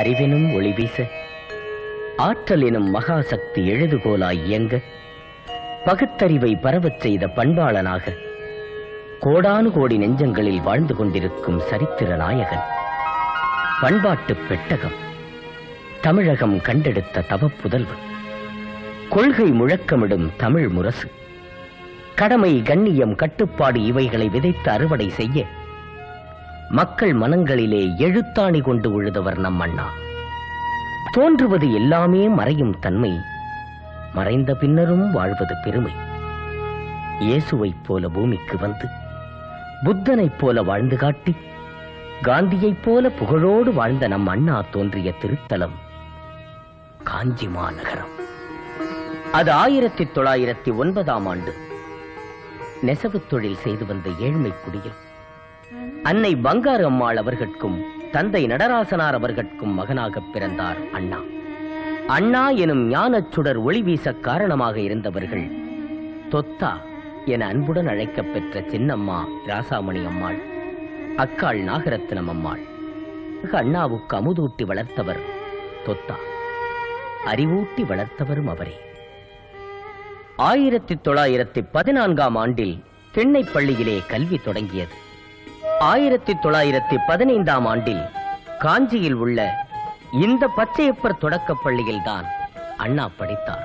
அறிவெனும் ஒளி வீச ஆற்றல் எனும் மகாசக்தி எழுதுகோலாய் இயங்க பகுத்தறிவை பரவச் செய்த பண்பாளனாக கோடானு கோடி நெஞ்சங்களில் வாழ்ந்து கொண்டிருக்கும் சரித்திர நாயகன் பண்பாட்டு பெட்டகம் தமிழகம் கண்டெடுத்த தவப்புதல்வன் கொள்கை முழக்கமிடும் தமிழ் முரசு கடமை கண்ணியம் கட்டுப்பாடு இவைகளை விதைத்து அறுவடை செய்ய மக்கள் மனங்களிலே எழுத்தாணி கொண்டு உழுதவர் நம் அண்ணா தோன்றுவது எல்லாமே மறையும் தன்மை மறைந்த பின்னரும் வாழ்வது பெருமை இயேசுவைப் போல பூமிக்கு வந்து புத்தனைப் போல வாழ்ந்து காட்டி காந்தியைப் போல புகழோடு வாழ்ந்த நம் அண்ணா தோன்றிய திருத்தலம் காஞ்சி மாநகரம் அது ஆயிரத்தி தொள்ளாயிரத்தி ஒன்பதாம் ஆண்டு நெசவுத் தொழில் செய்து வந்த ஏழ்மை குடியில் அன்னை பங்காரு அம்மாள் அவர்கட்கும் தந்தை நடராசனார் அவர்கட்கும் மகனாக பிறந்தார் அண்ணா அண்ணா எனும் ஞானச் சுடர் ஒளி வீச காரணமாக இருந்தவர்கள் தொத்தா என அன்புடன் அழைக்கப் பெற்ற சின்னம்மா ராசாமணி அம்மாள் அக்காள் நாகரத்னம் அம்மாள் அண்ணாவுக்கு அமுதூட்டி வளர்த்தவர் தொத்தா அறிவூட்டி வளர்த்தவரும் அவரே ஆயிரத்தி தொள்ளாயிரத்தி பதினான்காம் ஆண்டில் திண்ணைப் பள்ளியிலே கல்வி தொடங்கியது ஆயிரத்தி தொள்ளாயிரத்தி பதினைந்தாம் ஆண்டில் காஞ்சியில் உள்ள இந்த பச்சையப்பர் தொடக்கப் பள்ளியில்தான் அண்ணா படித்தார்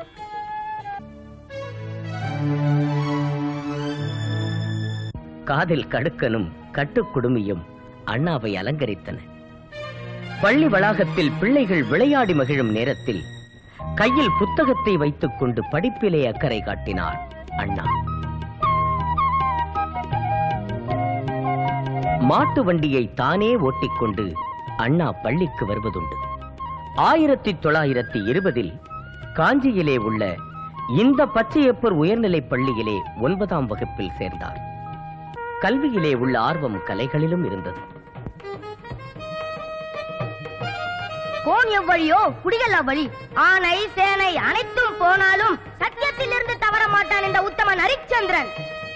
காதில் கடுக்கனும் கட்டுக்குடுமியும் அண்ணாவை அலங்கரித்தன பள்ளி வளாகத்தில் பிள்ளைகள் விளையாடி மகிழும் நேரத்தில் கையில் புத்தகத்தை வைத்துக் கொண்டு படிப்பிலே அக்கறை காட்டினார் அண்ணா மாட்டு வண்டியை தானே ஓட்டிக்கொண்டு அண்ணா பள்ளிக்கு வருவதுண்டு ஆயிரத்தி தொள்ளாயிரத்தி இருபதில் காஞ்சியிலே உள்ள இந்த பச்சையப்பர் உயர்நிலைப் பள்ளியிலே ஒன்பதாம் வகுப்பில் சேர்ந்தார் கல்வியிலே உள்ள ஆர்வம் கலைகளிலும் இருந்தது கோன் எவ்வழியோ குடிகள் அவ்வழி ஆனை சேனை அனைத்தும் போனாலும் சத்தியத்திலிருந்து தவற மாட்டான் இந்த உத்தமன் ஹரிச்சந்திரன்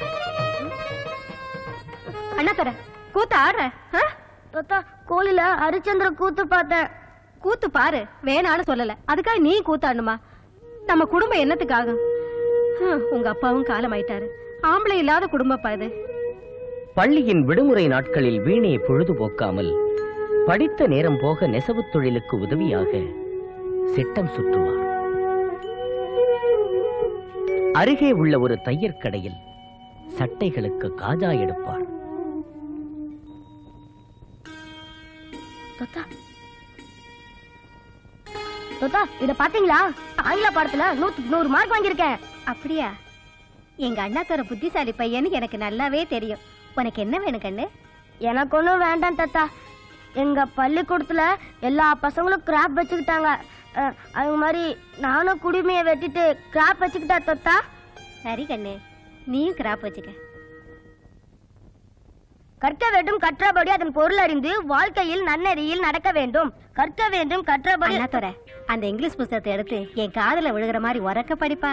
அண்ணா தர கூத்து ஆடுற தாத்தா கோயில ஹரிச்சந்திர கூத்து பார்த்தேன் கூத்து பாரு வேணான்னு சொல்லல அதுக்காக நீ கூத்தாடணுமா நம்ம குடும்பம் என்னத்துக்காகும் ஹம், உங்க அப்பாவும் காலமாயிட்டாரு ஆம்பளை இல்லாத குடும்பப்பா இது பள்ளியின் விடுமுறை நாட்களில் வீணே பொழுதுபோக்காமல் படித்த நேரம் போக நெசவுத் தொழிலுக்கு உதவியாக சிட்டம் சுற்றுவார் அருகே உள்ள ஒரு தையற் கடையில் சட்டைகளுக்கு காஜா எடுப்பார் தொத்தா தொத்தா இத பாத்தீங்களா ஆங்கில பாடத்துல நூத்துக்கு நூறு மார்க் வாங்கியிருக்கேன் அப்படியா எங்க அண்ணா தர புத்திசாலி பையன்னு எனக்கு நல்லாவே தெரியும் உனக்கு என்ன வேணும் கண்ணு எனக்கு ஒன்றும் வேண்டாம் தாத்தா எங்க பள்ளிக்கூடத்துல எல்லா பசங்களும் கிராப் வச்சுக்கிட்டாங்க அஹ், அது மாதிரி நானும் குடிமையை வெட்டிட்டு கிராப் வச்சுக்கிட்டா தொத்தா சரி கண்ணு நீயும் கிராப் வச்சுக்க கற்க வேண்டும் கற்றபடி அதன் பொருள் அறிந்து வாழ்க்கையில் நன்னெறியில் நடக்க வேண்டும் கற்க வேண்டும் கற்றபடி அண்ணாத்தோர அந்த இங்கிலீஷ் புத்தகத்தை எடுத்து என் காதுல விழுகிற மாதிரி உறக்க படிப்பா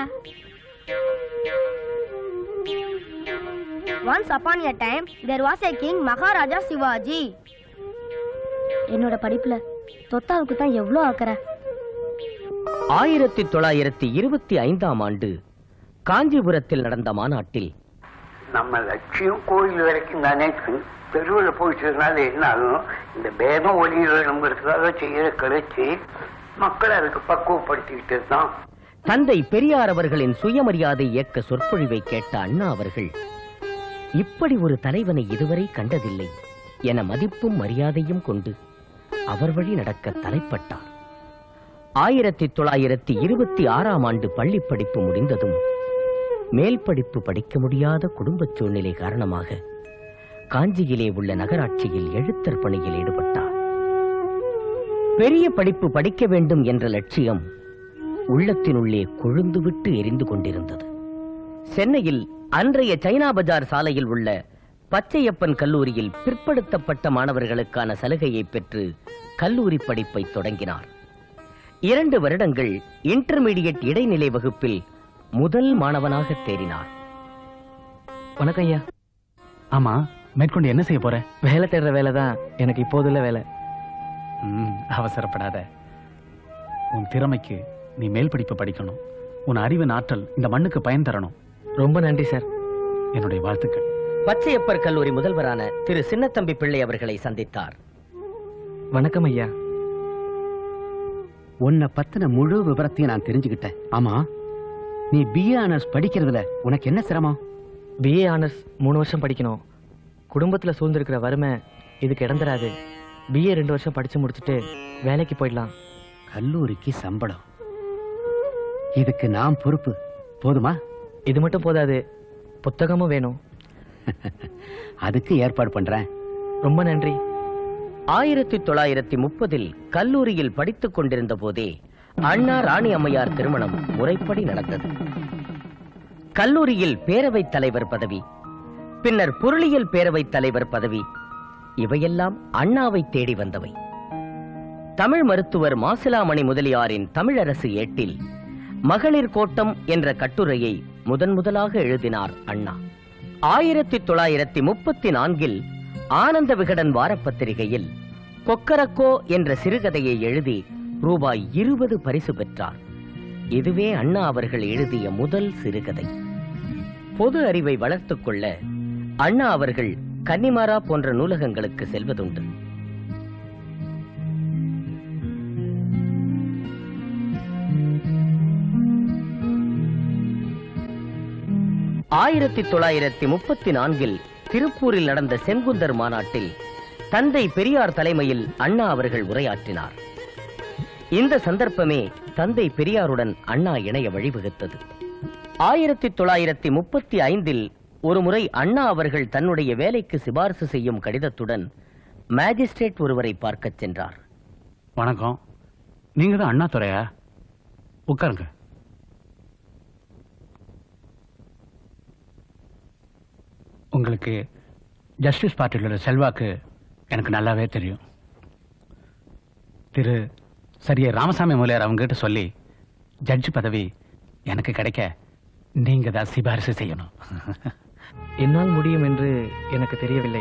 once upon a time there was a king மகாராஜா சிவாஜி என்னோட படிப்புல தொத்தாவுக்கு தான் எவ்வளோ அக்கறை ஆயிரத்தி தொள்ளாயிரத்தி இருபத்தி ஐந்தாம் ஆண்டு காஞ்சிபுரத்தில் நடந்த மாநாட்டில் நம்ம லட்சியம் கோயில் வரைக்கும் தானே தெருவில் போயிட்டதுனால என்ன ஆகும் இந்த பேதம் ஒளி வேணுங்கிறதுக்காக செய்யற கழிச்சு மக்களை அதுக்கு பக்குவப்படுத்திக்கிட்டு தான் தந்தை பெரியார் அவர்களின் சுயமரியாதை இயக்க சொற்பொழிவை கேட்ட அண்ணா அவர்கள் இப்படி ஒரு தலைவனை இதுவரை கண்டதில்லை என மதிப்பும் மரியாதையும் கொண்டு அவர் வழி நடக்க தலைப்பட்டார் ஆயிரத்தி தொள்ளாயிரத்தி இருபத்தி ஆறாம் ஆண்டு பள்ளி படிப்பு முடிந்ததும் மேல் படிப்பு படிக்க முடியாத குடும்பச் சூழ்நிலை காரணமாக காஞ்சியிலே உள்ள நகராட்சியில் எழுத்தர் பணியில் ஈடுபட்டார் பெரிய படிப்பு படிக்க வேண்டும் என்ற லட்சியம் உள்ளத்தினுள்ளே கொழுந்துவிட்டு எரிந்து கொண்டிருந்தது சென்னையில் அன்றைய சைனா பஜார் சாலையில் உள்ள பச்சையப்பன் கல்லூரியில் பிற்படுத்தப்பட்ட மாணவர்களுக்கான சலுகையை பெற்று கல்லூரி படிப்பை தொடங்கினார் இரண்டு வருடங்கள் இன்டர்மீடியட் இடைநிலை வகுப்பில் முதல் மாணவனாக தேறினார் வணக்கம் ஐயா ஆமா மேற்கொண்டு என்ன செய்ய போற வேலை தேடுற வேலை தான் எனக்கு இப்போதுள்ள வேலை ம், அவசரப்படாத உன் திறமைக்கு நீ மேல் படிப்பு படிக்கணும் உன் அறிவின் ஆற்றல் இந்த மண்ணுக்கு பயன் தரணும் ரொம்ப நன்றி சார் என்னுடைய வாழ்த்துக்கள் பச்சையப்பர் கல்லூரி முதல்வரான திரு சின்னத்தம்பி பிள்ளை அவர்களை சந்தித்தார் வணக்கம் ஐயா உன்னை பத்தின முழு விவரத்தையும் நான் தெரிஞ்சுக்கிட்டேன் ஆமா நீ பிஏ ஆனர்ஸ் படிக்கிறதுல உனக்கு என்ன சிரமம் பிஏ ஆனர்ஸ் மூணு வருஷம் படிக்கணும் குடும்பத்துல சூழ்ந்திருக்கிற வறுமை இதுக்கு இடம் தராது பிஏ ரெண்டு வருஷம் படிச்சு முடிச்சுட்டு வேலைக்கு போயிடலாம் கல்லூரிக்கு சம்பளம் இதுக்கு நான் பொறுப்பு போதுமா இது மட்டும் போதாது புத்தகமும் வேணும் அதுக்கு ஏற்பாடு பண்றேன் ரொம்ப நன்றி ஆயிரத்தி தொள்ளாயிரத்தி முப்பதில் கல்லூரியில் படித்துக் கொண்டிருந்த போதே அண்ணா ராணி அம்மையார் திருமணம் முறைப்படி நடந்தது கல்லூரியில் பேரவைத் தலைவர் பதவி பின்னர் பொருளியல் பேரவைத் தலைவர் பதவி இவையெல்லாம் அண்ணாவை தேடி வந்தவை தமிழ் மருத்துவர் மாசிலாமணி முதலியாரின் தமிழரசு ஏட்டில் மகளிர் கோட்டம் என்ற கட்டுரையை முதன் முதலாக எழுதினார் அண்ணா ஆயிரத்தி தொள்ளாயிரத்தி முப்பத்தி நான்கில் ஆனந்த விகடன் வாரப்பத்திரிகையில் கொக்கரக்கோ என்ற சிறுகதையை எழுதி ரூபாய் இருபது பரிசு பெற்றார் இதுவே அண்ணா அவர்கள் எழுதிய முதல் சிறுகதை பொது அறிவை வளர்த்துக் கொள்ள அண்ணா அவர்கள் கன்னிமாரா போன்ற நூலகங்களுக்கு செல்வதுண்டு ஆயிரத்தி தொள்ளாயிரத்தி முப்பத்தி நான்கில் திருப்பூரில் நடந்த செங்குந்தர் மாநாட்டில் தந்தை பெரியார் தலைமையில் அண்ணா அவர்கள் உரையாற்றினார் இந்த சந்தர்ப்பமே தந்தை பெரியாருடன் அண்ணா இணைய வழிவகுத்தது ஆயிரத்தி தொள்ளாயிரத்தி முப்பத்தி ஐந்தில் ஒருமுறை அண்ணா அவர்கள் தன்னுடைய வேலைக்கு சிபாரிசு செய்யும் கடிதத்துடன் மேஜிஸ்ட்ரேட் ஒருவரை பார்க்கச் சென்றார் வணக்கம் நீங்க தான் அண்ணாதுரையா உட்காருங்க உங்களுக்கு ஜஸ்டிஸ் பார்ட்டியோட செல்வாக்கு எனக்கு நல்லாவே தெரியும் திரு சரியே ராமசாமி முதலியார் அவங்ககிட்ட சொல்லி ஜட்ஜ் பதவி எனக்கு கிடைக்க நீங்க தான் சிபாரிசு செய்யணும் என்னால் முடியும் என்று எனக்கு தெரியவில்லை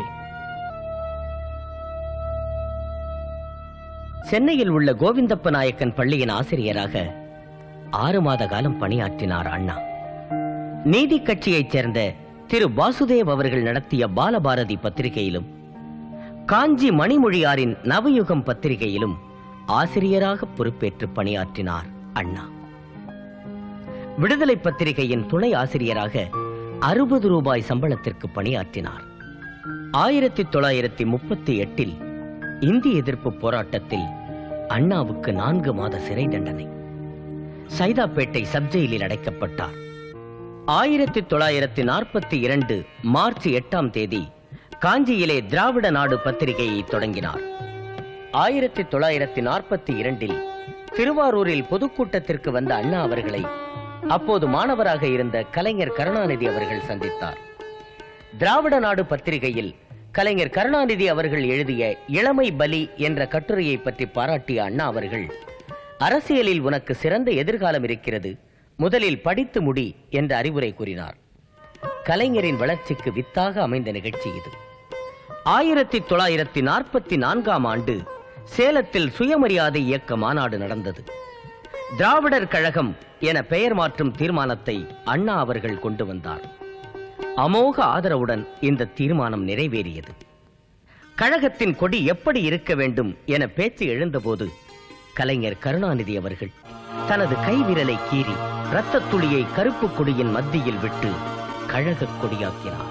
சென்னையில் உள்ள கோவிந்தப்ப நாயக்கன் பள்ளியின் ஆசிரியராக ஆறு மாத காலம் பணியாற்றினார் அண்ணா நீதி கட்சியைச் சேர்ந்த திரு வாசுதேவ் அவர்கள் நடத்திய பாலபாரதி பத்திரிகையிலும் காஞ்சி மணிமொழியாரின் நவயுகம் பத்திரிகையிலும் ஆசிரியராக பொறுப்பேற்று பணியாற்றினார் அண்ணா விடுதலை பத்திரிகையின் துணை ஆசிரியராக அறுபது ரூபாய் சம்பளத்திற்கு பணியாற்றினார் ஆயிரத்தி தொள்ளாயிரத்தி முப்பத்தி எட்டில் இந்தி எதிர்ப்பு போராட்டத்தில் அண்ணாவுக்கு நான்கு மாத சிறை தண்டனை சைதாப்பேட்டை சப்ஜெயிலில் அடைக்கப்பட்டார் ஆயிரத்தி தொள்ளாயிரத்தி நாற்பத்தி இரண்டு மார்ச் எட்டாம் தேதி காஞ்சியிலே திராவிட நாடு பத்திரிகையை தொடங்கினார் ஆயிரத்தி தொள்ளாயிரத்தி நாற்பத்தி இரண்டில் திருவாரூரில் பொதுக்கூட்டத்திற்கு வந்த அண்ணா அவர்களை அப்போது மாணவராக இருந்த கலைஞர் கருணாநிதி அவர்கள் சந்தித்தார் திராவிட நாடு பத்திரிகையில் கலைஞர் கருணாநிதி அவர்கள் எழுதிய இளமை பலி என்ற கட்டுரையை பற்றி பாராட்டிய அண்ணா அவர்கள் அரசியலில் உனக்கு சிறந்த எதிர்காலம் இருக்கிறது முதலில் படித்து முடி என்ற அறிவுரை கூறினார் கலைஞரின் வளர்ச்சிக்கு வித்தாக அமைந்த நிகழ்ச்சி இது ஆயிரத்தி தொள்ளாயிரத்தி நாற்பத்தி நான்காம் ஆண்டு சேலத்தில் சுயமரியாதை இயக்க மாநாடு நடந்தது திராவிடர் கழகம் என பெயர் மாற்றும் தீர்மானத்தை அண்ணா அவர்கள் கொண்டு வந்தார் அமோக ஆதரவுடன் இந்த தீர்மானம் நிறைவேறியது கழகத்தின் கொடி எப்படி இருக்க வேண்டும் என பேச்சு எழுந்தபோது கலைஞர் கருணாநிதி அவர்கள் தனது கைவிரலை கீறி இரத்தத் துளியை கருப்பு கொடியின் மத்தியில் விட்டு கழகக் கொடியாக்கினார்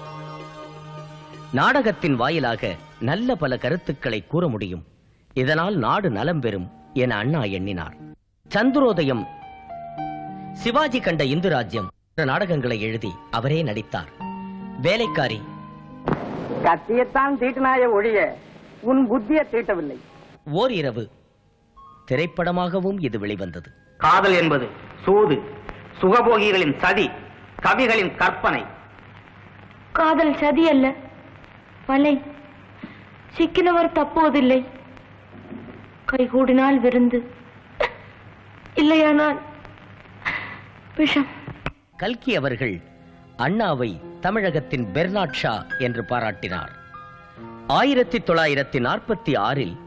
நாடகத்தின் வாயிலாக நல்ல பல கருத்துக்களை கூற முடியும் இதனால் நாடு நலம் பெறும் என அண்ணா எண்ணினார் சந்திரோதயம் சிவாஜி கண்ட இந்து ராஜ்யம் என்ற நாடகங்களை எழுதி அவரே நடித்தார் வேலைக்காரி கத்தியத்தான் தீட்டினாய ஒழிய உன் புத்தியை தீட்டவில்லை ஓர் இரவு திரைப்படமாகவும் இது வெளிவந்தது காதல் என்பது சூது சுகபோகிகளின் சதி கவிகளின் கற்பனை காதல் சதி அல்ல வலை சிக்கினவர் தப்போதில்லை கைகூடினால் விருந்து இல்லையானால் விஷம் கல்கி அவர்கள் அண்ணாவை தமிழகத்தின் பெர்னாட் ஷா என்று பாராட்டினார் ஆயிரத்தி தொள்ளாயிரத்தி நாற்பத்தி ஆறில்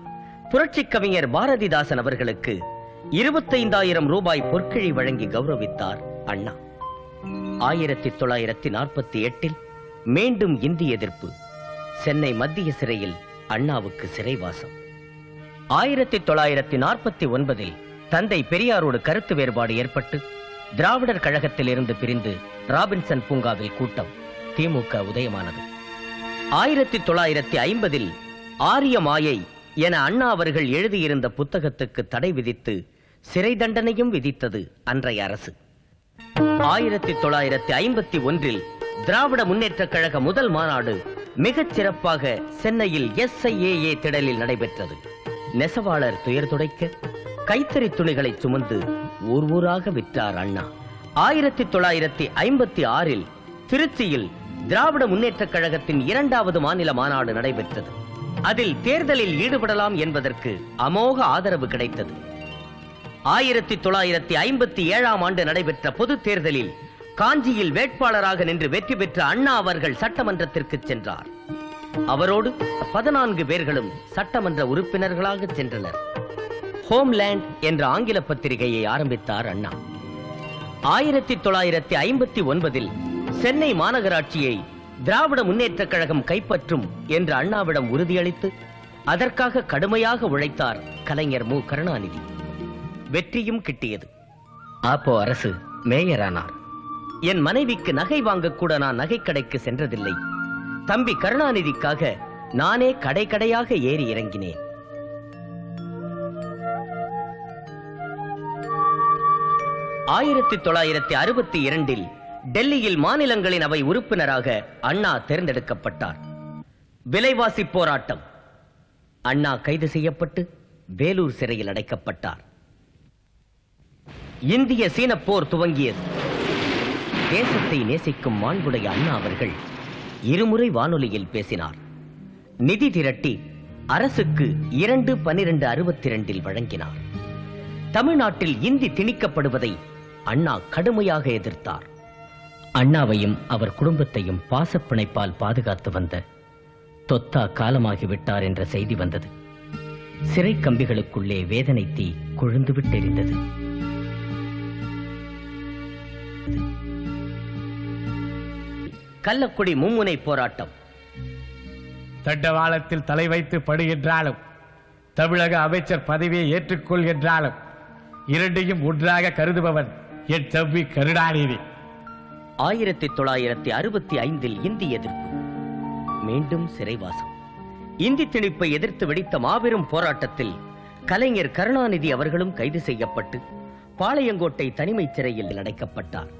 புரட்சிக் கவிஞர் பாரதிதாசன் அவர்களுக்கு இருபத்தைந்தாயிரம் ரூபாய் பொற்கிழி வழங்கி கௌரவித்தார் அண்ணா ஆயிரத்தி தொள்ளாயிரத்தி நாற்பத்தி எட்டில் மீண்டும் இந்தி எதிர்ப்பு சென்னை மத்திய சிறையில் அண்ணாவுக்கு சிறைவாசம் ஆயிரத்தி தொள்ளாயிரத்தி நாற்பத்தி ஒன்பதில் தந்தை பெரியாரோடு கருத்து வேறுபாடு ஏற்பட்டு திராவிடர் கழகத்தில் இருந்து பிரிந்து ராபின்சன் பூங்காவில் கூட்டம் திமுக உதயமானது ஆயிரத்தி தொள்ளாயிரத்தி ஐம்பதில் ஆரிய மாயை என அண்ணா அவர்கள் எழுதியிருந்த புத்தகத்துக்கு தடை விதித்து சிறை தண்டனையும் விதித்தது அன்றைய அரசு ஆயிரத்தி தொள்ளாயிரத்தி ஐம்பத்தி ஒன்றில் திராவிட முன்னேற்றக் கழக முதல் மாநாடு மிகச் சிறப்பாக சென்னையில் எஸ்ஐஏஏ திடலில் நடைபெற்றது நெசவாளர் துயர் துடைக்க கைத்தறி துணிகளை சுமந்து ஊர் ஊராக விற்றார் அண்ணா ஆயிரத்தி தொள்ளாயிரத்தி ஐம்பத்தி ஆறில் திருச்சியில் திராவிட முன்னேற்றக் கழகத்தின் இரண்டாவது மாநில மாநாடு நடைபெற்றது அதில் தேர்தலில் ஈடுபடலாம் என்பதற்கு அமோக ஆதரவு கிடைத்தது ஆயிரத்தி தொள்ளாயிரத்தி ஐம்பத்தி ஏழாம் ஆண்டு நடைபெற்ற பொதுத் தேர்தலில் காஞ்சியில் வேட்பாளராக நின்று வெற்றி பெற்ற அண்ணா அவர்கள் சட்டமன்றத்திற்கு சென்றார் அவரோடு பதினான்கு பேர்களும் சட்டமன்ற உறுப்பினர்களாக சென்றனர் ஹோம்லேண்ட் என்ற ஆங்கில பத்திரிகையை ஆரம்பித்தார் அண்ணா ஆயிரத்தி தொள்ளாயிரத்தி ஐம்பத்தி ஒன்பதில் சென்னை மாநகராட்சியை திராவிட முன்னேற்றக் கழகம் கைப்பற்றும் என்று அண்ணாவிடம் உறுதியளித்து அதற்காக கடுமையாக உழைத்தார் கலைஞர் மு கருணாநிதி வெற்றியும் கிட்டியது ஆப்போ அரசு மேயரானார் என் மனைவிக்கு நகை வாங்கக் கூட நான் நகைக்கடைக்கு சென்றதில்லை தம்பி கருணாநிதிக்காக நானே கடை கடையாக ஏறி இறங்கினேன் ஆயிரத்தி தொள்ளாயிரத்தி அறுபத்தி இரண்டில் டெல்லியில் மாநிலங்களின் அவை உறுப்பினராக அண்ணா தேர்ந்தெடுக்கப்பட்டார் விலைவாசி போராட்டம் அண்ணா கைது செய்யப்பட்டு வேலூர் சிறையில் அடைக்கப்பட்டார் இந்திய சீன போர் துவங்கியது தேசத்தை நேசிக்கும் மாண்புடைய அண்ணா அவர்கள் இருமுறை வானொலியில் பேசினார் நிதி திரட்டி அரசுக்கு இரண்டு பனிரெண்டு அறுபத்தி இரண்டில் வழங்கினார் தமிழ்நாட்டில் இந்தி திணிக்கப்படுவதை அண்ணா கடுமையாக எதிர்த்தார் அண்ணாவையும் அவர் குடும்பத்தையும் பாசப்பிணைப்பால் பாதுகாத்து வந்த தொத்தா காலமாகிவிட்டார் என்ற செய்தி வந்தது சிறை கம்பிகளுக்குள்ளே வேதனை தீ கொழுந்து விட்டெரிந்தது கள்ளக்குடி மும்முனை போராட்டம் தண்டவாளத்தில் தலை வைத்து படுகின்றாலும் தமிழக அமைச்சர் பதவியை ஏற்றுக்கொள்கின்றாலும் இரண்டையும் ஒன்றாக கருதுபவன் என் தம்பி கருணாநிதி ஆயிரத்தி தொள்ளாயிரத்தி அறுபத்தி ஐந்தில் இந்தி எதிர்ப்பு மீண்டும் சிறைவாசம் இந்தி திணிப்பை எதிர்த்து வெடித்த மாபெரும் போராட்டத்தில் கலைஞர் கருணாநிதி அவர்களும் கைது செய்யப்பட்டு பாளையங்கோட்டை தனிமைச் சிறையில் அடைக்கப்பட்டார்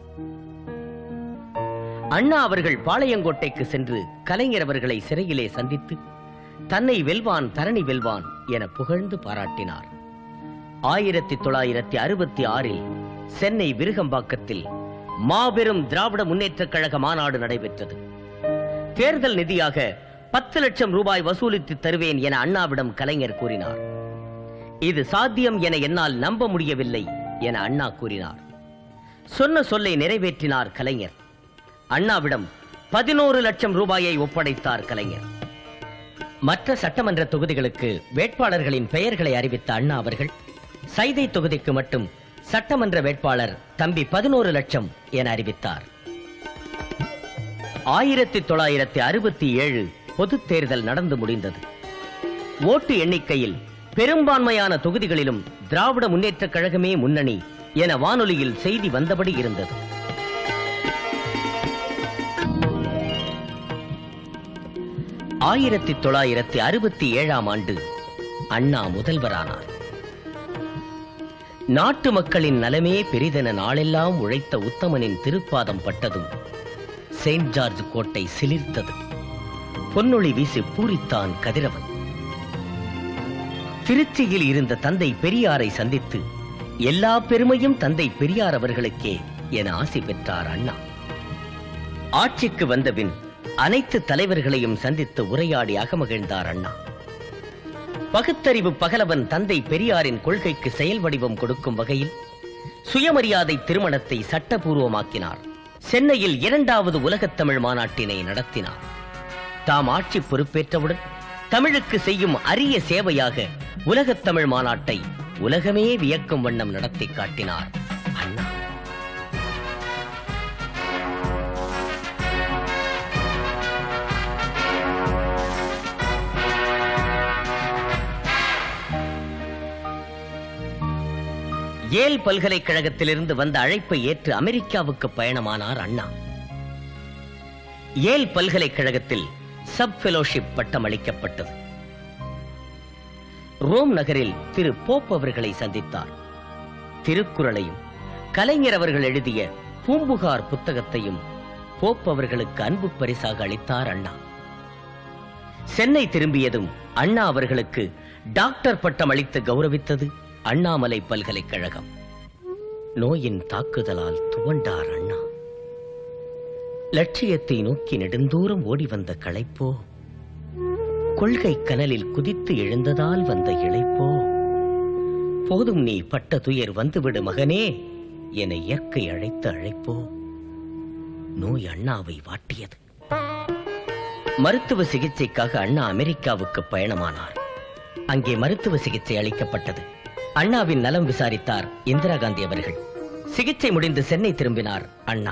அண்ணா அவர்கள் பாளையங்கோட்டைக்கு சென்று கலைஞர் அவர்களை சிறையிலே சந்தித்து தன்னை வெல்வான் தரணி வெல்வான் என புகழ்ந்து பாராட்டினார் ஆயிரத்தி தொள்ளாயிரத்தி அறுபத்தி ஆறில் சென்னை விருகம்பாக்கத்தில் மாபெரும் திராவிட முன்னேற்றக் கழக மாநாடு நடைபெற்றது தேர்தல் நிதியாக பத்து லட்சம் ரூபாய் வசூலித்து தருவேன் என அண்ணாவிடம் கலைஞர் கூறினார் இது சாத்தியம் என என்னால் நம்ப முடியவில்லை என அண்ணா கூறினார் சொன்ன சொல்லை நிறைவேற்றினார் கலைஞர் அண்ணாவிடம் பதினோரு லட்சம் ரூபாயை ஒப்படைத்தார் கலைஞர் மற்ற சட்டமன்ற தொகுதிகளுக்கு வேட்பாளர்களின் பெயர்களை அறிவித்த அண்ணா அவர்கள் சைதை தொகுதிக்கு மட்டும் சட்டமன்ற வேட்பாளர் தம்பி பதினோரு லட்சம் என அறிவித்தார் ஆயிரத்தி தொள்ளாயிரத்தி அறுபத்தி ஏழு பொதுத் தேர்தல் நடந்து முடிந்தது ஓட்டு எண்ணிக்கையில் பெரும்பான்மையான தொகுதிகளிலும் திராவிட முன்னேற்றக் கழகமே முன்னணி என வானொலியில் செய்தி வந்தபடி இருந்தது ஆயிரத்தி தொள்ளாயிரத்தி அறுபத்தி ஏழாம் ஆண்டு அண்ணா முதல்வரானார் நாட்டு மக்களின் நலமே பெரிதென நாளெல்லாம் உழைத்த உத்தமனின் திருப்பாதம் பட்டதும் செயின்ட் ஜார்ஜ் கோட்டை சிலிர்த்தது பொன்னொளி வீசி பூரித்தான் கதிரவன் திருச்சியில் இருந்த தந்தை பெரியாரை சந்தித்து எல்லா பெருமையும் தந்தை பெரியார் அவர்களுக்கே என ஆசி பெற்றார் அண்ணா ஆட்சிக்கு வந்தபின் அனைத்து தலைவர்களையும் சந்தித்து உரையாடி அகமகிழ்ந்தார் அண்ணா பகுத்தறிவு பகலவன் தந்தை பெரியாரின் கொள்கைக்கு செயல் வடிவம் கொடுக்கும் வகையில் சுயமரியாதை திருமணத்தை சட்டபூர்வமாக்கினார் சென்னையில் இரண்டாவது உலகத் தமிழ் மாநாட்டினை நடத்தினார் தாம் ஆட்சி பொறுப்பேற்றவுடன் தமிழுக்கு செய்யும் அரிய சேவையாக உலகத் தமிழ் மாநாட்டை உலகமே வியக்கும் வண்ணம் நடத்தி காட்டினார் அண்ணா ஏல் பல்கலைக்கழகத்திலிருந்து வந்த அழைப்பை ஏற்று அமெரிக்காவுக்கு பயணமானார் அண்ணா ஏல் பல்கலைக்கழகத்தில் சப் ஃபெலோஷிப் பட்டம் அளிக்கப்பட்டது ரோம் நகரில் திரு போப் அவர்களை சந்தித்தார் திருக்குறளையும் கலைஞர் அவர்கள் எழுதிய பூம்புகார் புத்தகத்தையும் போப் அவர்களுக்கு அன்பு பரிசாக அளித்தார் அண்ணா சென்னை திரும்பியதும் அண்ணா அவர்களுக்கு டாக்டர் பட்டம் அளித்து கௌரவித்தது அண்ணாமலை பல்கலைக்கழகம் நோயின் தாக்குதலால் துவண்டார் அண்ணா லட்சியத்தை நோக்கி நெடுந்தூரம் ஓடி வந்த களைப்போ கொள்கை கனலில் குதித்து எழுந்ததால் வந்த இளைப்போ போதும் நீ பட்ட துயர் வந்துவிடு மகனே என இயற்கை அழைத்த அழைப்போ நோய் அண்ணாவை வாட்டியது மருத்துவ சிகிச்சைக்காக அண்ணா அமெரிக்காவுக்கு பயணமானார் அங்கே மருத்துவ சிகிச்சை அளிக்கப்பட்டது அண்ணாவின் நலம் விசாரித்தார் இந்திரா காந்தி அவர்கள் சிகிச்சை முடிந்து சென்னை திரும்பினார் அண்ணா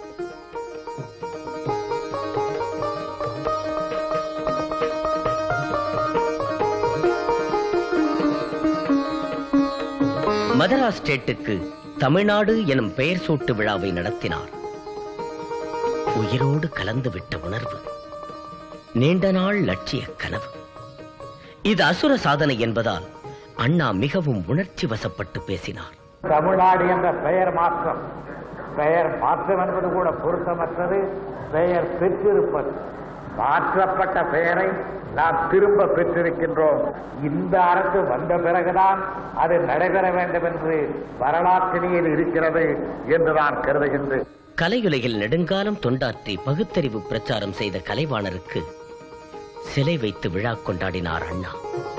மதராஸ் ஸ்டேட்டுக்கு தமிழ்நாடு எனும் பெயர் சூட்டு விழாவை நடத்தினார் உயிரோடு கலந்து விட்ட உணர்வு நீண்ட நாள் லட்சிய கனவு இது அசுர சாதனை என்பதால் அண்ணா மிகவும் உணர்ச்சி வசப்பட்டு பேசினார் தமிழ்நாடு என்ற பெயர் மாற்றம் பெயர் மாற்றம் என்பது கூட பொருத்தமற்றது பெயர் பெற்றிருப்பது மாற்றப்பட்ட பெயரை நாம் திரும்ப பெற்றிருக்கின்றோம் இந்த அரசு வந்த பிறகுதான் அது நடைபெற வேண்டும் என்று வரலாற்றினியில் இருக்கிறது என்று நான் கருதுகின்றேன் கலையுலகில் நெடுங்காலம் தொண்டாற்றி பகுத்தறிவு பிரச்சாரம் செய்த கலைவாணருக்கு சிலை வைத்து விழா கொண்டாடினார் அண்ணா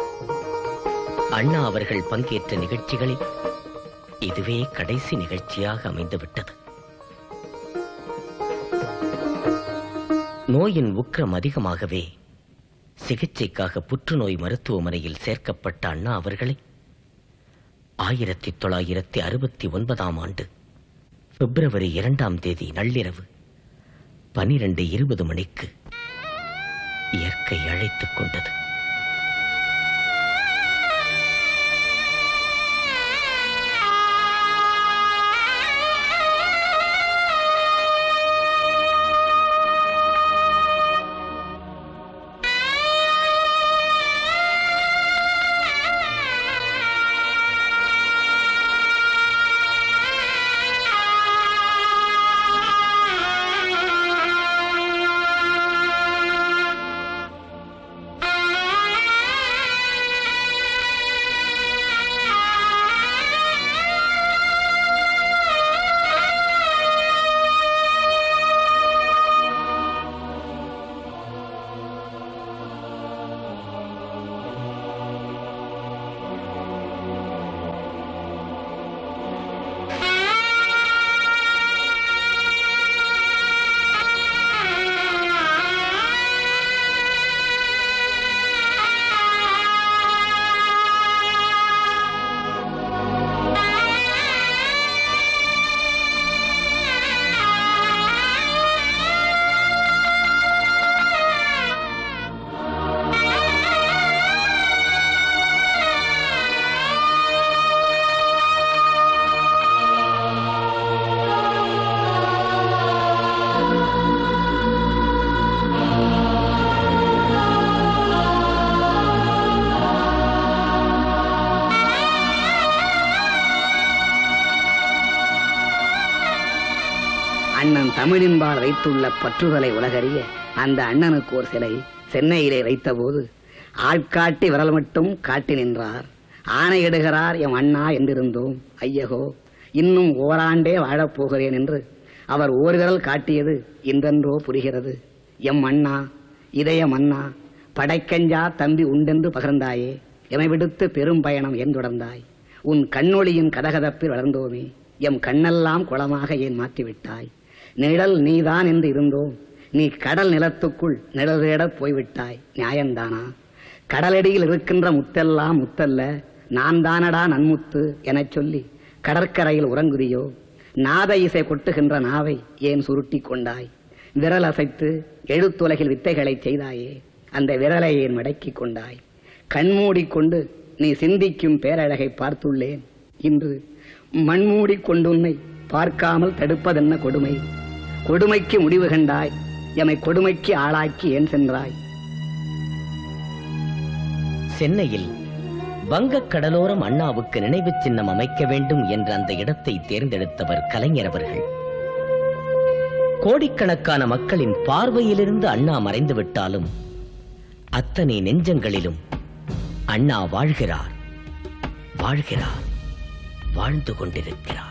அண்ணா அவர்கள் பங்கேற்ற நிகழ்ச்சிகளில் இதுவே கடைசி நிகழ்ச்சியாக அமைந்துவிட்டது நோயின் உக்கிரம் அதிகமாகவே சிகிச்சைக்காக புற்றுநோய் மருத்துவமனையில் சேர்க்கப்பட்ட அண்ணா அவர்களை ஆயிரத்தி தொள்ளாயிரத்தி அறுபத்தி ஒன்பதாம் ஆண்டு பிப்ரவரி இரண்டாம் தேதி நள்ளிரவு பனிரெண்டு இருபது மணிக்கு இயற்கை அழைத்துக் கொண்டது அண்ணன் தமிழின்பால் வைத்துள்ள பற்றுதலை உலகறிய அந்த அண்ணனுக்கு ஒரு சிலை சென்னையிலே வைத்தபோது ஆட்காட்டி விரல் மட்டும் காட்டி நின்றார் ஆணையிடுகிறார் எம் அண்ணா என்றிருந்தோம் ஐயகோ இன்னும் ஓராண்டே வாழப் போகிறேன் என்று அவர் ஓர் விரல் காட்டியது இன்றென்றோ புரிகிறது எம் அண்ணா இதயம் அண்ணா படைக்கஞ்சா தம்பி உண்டென்று பகர்ந்தாயே எமை விடுத்து பெரும் பயணம் ஏன் தொடர்ந்தாய் உன் கண்ணொளியின் கதகதப்பில் வளர்ந்தோமே எம் கண்ணெல்லாம் குளமாக ஏன் மாற்றிவிட்டாய் நிழல் நீதான் என்று இருந்தோம் நீ கடல் நிலத்துக்குள் நிழல் தேடப் போய்விட்டாய் நியாயம்தானா கடலடியில் இருக்கின்ற முத்தெல்லாம் முத்தல்ல நான் தானடா நன்முத்து எனச் சொல்லி கடற்கரையில் உறங்குதியோ நாத இசை கொட்டுகின்ற நாவை ஏன் சுருட்டி கொண்டாய் விரல் அசைத்து எழுத்துலகில் வித்தைகளை செய்தாயே அந்த விரலை ஏன் மடக்கிக் கொண்டாய் கண்மூடிக் கொண்டு நீ சிந்திக்கும் பேரழகை பார்த்துள்ளேன் இன்று மண்மூடிக் கொண்டுன்னை பார்க்காமல் தடுப்பதென்ன கொடுமை கொடுமைக்கு முடிவு கண்டாய் எமை கொடுமைக்கு ஆளாக்கி ஏன் சென்றாய் சென்னையில் வங்கக் கடலோரம் அண்ணாவுக்கு நினைவுச் சின்னம் அமைக்க வேண்டும் என்ற அந்த இடத்தை தேர்ந்தெடுத்தவர் கலைஞர் அவர்கள் கோடிக்கணக்கான மக்களின் பார்வையிலிருந்து அண்ணா மறைந்து விட்டாலும் அத்தனை நெஞ்சங்களிலும் அண்ணா வாழ்கிறார் வாழ்கிறார் வாழ்ந்து கொண்டிருக்கிறார்